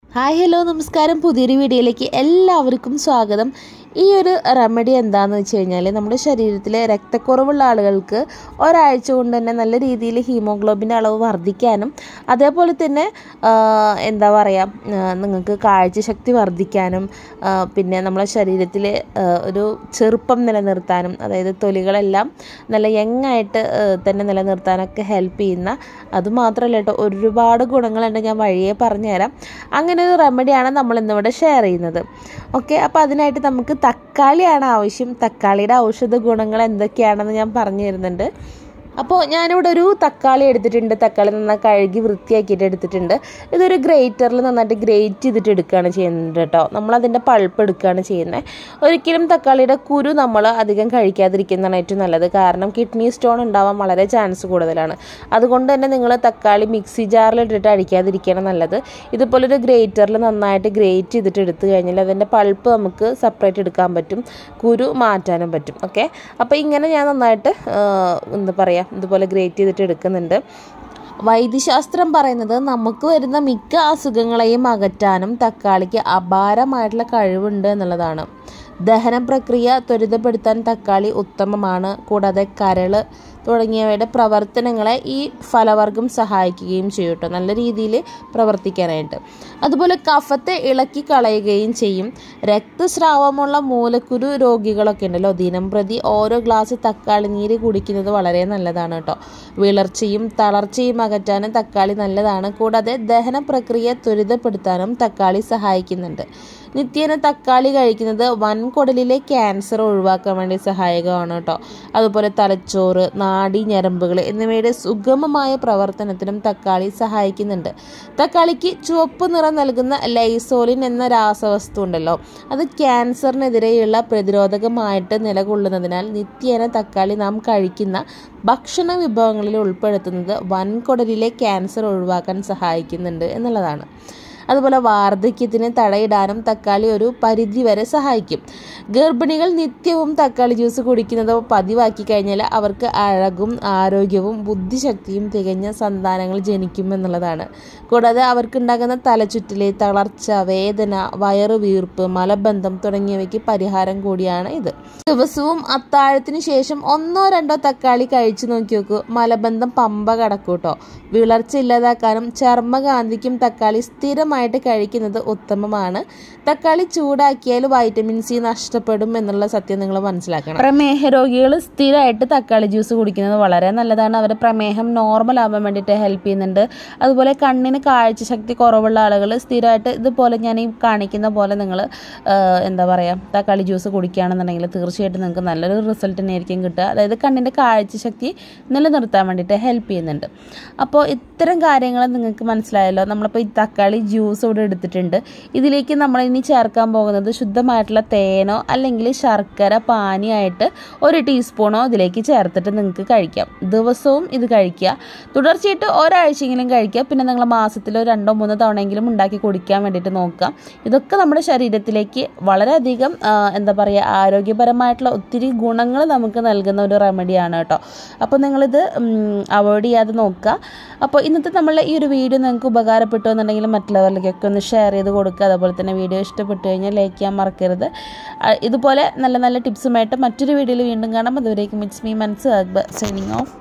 hi hello നമസ്കാരം പുതിയൊരു വീഡിയോയിലേക്ക് എല്ലാവർക്കും സ്വാഗതം ഈ ഒരു റെമഡി എന്താണെന്ന് വെച്ച് കഴിഞ്ഞാൽ നമ്മുടെ ശരീരത്തിലെ രക്തക്കുറവുള്ള ആളുകൾക്ക് ഒരാഴ്ച കൊണ്ട് തന്നെ നല്ല രീതിയിൽ ഹീമോഗ്ലോബിൻ്റെ അളവ് വർദ്ധിക്കാനും അതേപോലെ തന്നെ ആ, എന്താ പറയുക നിങ്ങൾക്ക് കാഴ്ചശക്തി വർദ്ധിക്കാനും ആ, പിന്നെ നമ്മുടെ ശരീരത്തിൽ ഒരു ചെറുപ്പം നിലനിർത്താനും അതായത് തൊലികളെല്ലാം നല്ല യങ്ങായിട്ട് തന്നെ നിലനിർത്താനൊക്കെ ഹെൽപ്പ് ചെയ്യുന്ന അതുമാത്രമല്ല കേട്ടോ ഒരുപാട് ഗുണങ്ങളുണ്ട് ഞാൻ വഴിയെ പറഞ്ഞുതരാം അങ്ങനെ ഒരു റെമഡിയാണ് നമ്മൾ ഇന്നിവിടെ ഷെയർ ചെയ്യുന്നത് ഓക്കെ അപ്പോൾ അതിനായിട്ട് നമുക്ക് തക്കാളിയാണ് ആവശ്യം തക്കാളിയുടെ ഔഷധ ഗുണങ്ങൾ എന്തൊക്കെയാണെന്ന് ഞാൻ പറഞ്ഞു തരുന്നുണ്ട് അപ്പോൾ ഞാനിവിടെ ഒരു തക്കാളി എടുത്തിട്ടുണ്ട് തക്കാളി നന്നായി കഴുകി വൃത്തിയാക്കിയിട്ട് എടുത്തിട്ടുണ്ട് ഇതൊരു ഗ്രേറ്ററിൽ നന്നായിട്ട് ഗ്രേറ്റ് ചെയ്തിട്ട് എടുക്കുകയാണ് ചെയ്യുന്നത് കേട്ടോ നമ്മളതിൻ്റെ പൾപ്പ് എടുക്കുകയാണ് ചെയ്യുന്നത് ഒരിക്കലും തക്കാളിയുടെ കുരു നമ്മൾ അധികം കഴിക്കാതിരിക്കുന്നതാണ് ഏറ്റവും നല്ലത് കാരണം കിഡ്നി സ്റ്റോൺ ഉണ്ടാവാൻ വളരെ ചാൻസ് കൂടുതലാണ് അതുകൊണ്ട് തന്നെ നിങ്ങൾ തക്കാളി മിക്സി ജാറിൽ ഇട്ടിട്ട് അടിക്കാതിരിക്കുകയാണ് നല്ലത് ഇതുപോലൊരു ഗ്രേറ്ററിൽ നന്നായിട്ട് ഗ്രേറ്റ് ചെയ്തിട്ട് എടുത്തു കഴിഞ്ഞാൽ അതിൻ്റെ പൾപ്പ് നമുക്ക് സെപ്പറേറ്റ് എടുക്കാൻ പറ്റും കുരു മാറ്റാനും പറ്റും ഓക്കെ അപ്പോൾ ഇങ്ങനെ ഞാൻ നന്നായിട്ട് ആ, എന്താ പറയുക ഇതുപോലെ ഗ്രേറ്റ് ചെയ്തിട്ട് എടുക്കുന്നുണ്ട് വൈദ്യശാസ്ത്രം പറയുന്നത് നമുക്ക് വരുന്ന മിക്ക അസുഖങ്ങളെയും അകറ്റാനും തക്കാളിക്ക് അപാരമായിട്ടുള്ള കഴിവുണ്ട് എന്നുള്ളതാണ് ദഹന പ്രക്രിയ ത്വരിതപ്പെടുത്താൻ തക്കാളി ഉത്തമമാണ് കൂടാതെ കരള് തുടങ്ങിയവയുടെ പ്രവർത്തനങ്ങളെ ഈ ഫലവർഗം സഹായിക്കുകയും ചെയ്യും കേട്ടോ നല്ല രീതിയിൽ പ്രവർത്തിക്കാനായിട്ട് അതുപോലെ കഫത്തെ ഇളക്കി കളയുകയും ചെയ്യും രക്തസ്രാവമുള്ള മൂലക്കുരു രോഗികളൊക്കെ ഉണ്ടല്ലോ ദിനം പ്രതി ഓരോ ഗ്ലാസ് തക്കാളി നീര് കുടിക്കുന്നത് വളരെ നല്ലതാണ് കേട്ടോ വിളർച്ചയും തളർച്ചയും അകറ്റാനും തക്കാളി നല്ലതാണ് കൂടാതെ ദഹന പ്രക്രിയ ത്വരിതപ്പെടുത്താനും തക്കാളി സഹായിക്കുന്നുണ്ട് നിത്യേന തക്കാളി കഴിക്കുന്നത് വൻകുടലിലെ ക്യാൻസർ ഒഴിവാക്കാൻ വേണ്ടി സഹായകമാണ് കേട്ടോ അതുപോലെ തലച്ചോറ് നാഡി ഞരമ്പുകൾ എന്നിവയുടെ സുഗമമായ പ്രവർത്തനത്തിനും തക്കാളി സഹായിക്കുന്നുണ്ട് തക്കാളിക്ക് ചുവപ്പ് നിറം നൽകുന്ന ലൈസോലിൻ എന്ന രാസവസ്തു ഉണ്ടല്ലോ അത് ക്യാൻസറിനെതിരെയുള്ള പ്രതിരോധകമായിട്ട് നിലകൊള്ളുന്നതിനാൽ നിത്യേന തക്കാളി നാം കഴിക്കുന്ന ഭക്ഷണ വിഭവങ്ങളിൽ ഉൾപ്പെടുത്തുന്നത് വൻകുടലിലെ ക്യാൻസർ ഒഴിവാക്കാൻ സഹായിക്കുന്നുണ്ട് എന്നുള്ളതാണ് അതുപോലെ വാർദ്ധക്യത്തിന് തടയിടാനും തക്കാളി ഒരു പരിധി വരെ സഹായിക്കും ഗർഭിണികൾ നിത്യവും തക്കാളി ജ്യൂസ് കുടിക്കുന്നത് പതിവാക്കി കഴിഞ്ഞാൽ അവർക്ക് അഴകും ആരോഗ്യവും ബുദ്ധിശക്തിയും തികഞ്ഞ സന്താനങ്ങൾ ജനിക്കും എന്നുള്ളതാണ് കൂടാതെ അവർക്കുണ്ടാകുന്ന തലചുറ്റല് തളർച്ച വേദന വയറു വീർപ്പ് മലബന്ധം തുടങ്ങിയവയ്ക്ക് പരിഹാരം കൂടിയാണ് ഇത് ദിവസവും അത്താഴത്തിന് ശേഷം ഒന്നോ രണ്ടോ തക്കാളി കഴിച്ചു നോക്കി നോക്കൂ മലബന്ധം പമ്പ കടക്കൂട്ടോ വിളർച്ച ഇല്ലാതാക്കാനും ചർമ്മകാന്തിക്കും തക്കാളി സ്ഥിരമായിട്ട് കഴിക്കുന്നത് ഉത്തമമാണ് തക്കാളി ചൂടാക്കിയാൽ വൈറ്റമിൻ സി നഷ്ടപ്പെടും എന്നുള്ള സത്യം നിങ്ങൾ മനസ്സിലാക്കണം പ്രമേഹ രോഗികൾ സ്ഥിരമായിട്ട് തക്കാളി ജ്യൂസ് കുടിക്കുന്നത് വളരെ നല്ലതാണ് അവരുടെ പ്രമേഹം നോർമൽ ആവാൻ വേണ്ടിയിട്ട് ഹെൽപ്പ് ചെയ്യുന്നുണ്ട് അതുപോലെ കണ്ണിന് കാഴ്ചശക്തി കുറവുള്ള ആളുകൾ സ്ഥിരമായിട്ട് ഇതുപോലെ ഞാൻ ഈ കാണിക്കുന്ന പോലെ നിങ്ങൾ എന്താ പറയുക തക്കാളി ജ്യൂസ് കുടിക്കുകയാണെന്നുണ്ടെങ്കിൽ തീർച്ചയായിട്ടും നിങ്ങൾക്ക് നല്ലൊരു റിസൾട്ട് തന്നെയായിരിക്കും കിട്ടുക അതായത് കണ്ണിൻ്റെ കാഴ്ചശക്തി നിലനിർത്താൻ വേണ്ടിയിട്ട് ഹെൽപ്പ് ചെയ്യുന്നുണ്ട് അപ്പോൾ ഇത്തരം കാര്യങ്ങൾ നിങ്ങൾക്ക് മനസ്സിലായല്ലോ നമ്മളിപ്പോൾ ഈ തക്കാളി ജ്യൂസ് ഇവിടെ എടുത്തിട്ടുണ്ട് ഇതിലേക്ക് നമ്മൾ ഇനി ചേർക്കാൻ പോകുന്നത് ശുദ്ധമായിട്ടുള്ള തേനോ അല്ലെങ്കിൽ ശർക്കര പാനിയായിട്ട് ഒരു ടീസ്പൂണോ ഇതിലേക്ക് ചേർത്തിട്ട് നിങ്ങൾക്ക് കഴിക്കാം ദിവസവും ഇത് കഴിക്കുക തുടർച്ചയായിട്ട് ഒരാഴ്ചയെങ്കിലും കഴിക്കുക പിന്നെ നിങ്ങൾ മാസത്തിലോ രണ്ടോ മൂന്നോ തവണയെങ്കിലും ഉണ്ടാക്കി കുടിക്കാൻ വേണ്ടിയിട്ട് നോക്കുക ഇതൊക്കെ നമ്മുടെ ശരീരത്തിലേക്ക് വളരെയധികം ആ, എന്താ പറയുക ആരോഗ്യപരമായിട്ടുള്ള ഒത്തിരി ഗുണങ്ങൾ നമുക്ക് നൽകുന്ന ഒരു റെമഡിയാണ് കേട്ടോ അപ്പോൾ നിങ്ങളിത് അവോയ്ഡ് ചെയ്യാതെ നോക്കുക അപ്പോൾ ഇന്നത്തെ നമ്മളെ ഈ ഒരു വീഡിയോ നിങ്ങൾക്ക് ഉപകാരപ്പെട്ടു എന്നുണ്ടെങ്കിൽ മറ്റുള്ളവരിലേക്കൊക്കെ ഒന്ന് ഷെയർ ചെയ്ത് കൊടുക്കുക അതുപോലെ തന്നെ വീഡിയോ ഇഷ്ടപ്പെട്ടു കഴിഞ്ഞാൽ ലൈക്ക് ചെയ്യാൻ മറക്കരുത് ആ, ഇതുപോലെ നല്ല നല്ല ടിപ്സുമായിട്ട് മറ്റൊരു വീഡിയോയിൽ വീണ്ടും കാണാം അതുവരേക്കും ഇറ്റ്സ് മീ മനസ്സ് അക്ബർ സൈനിങ് ഓഫ്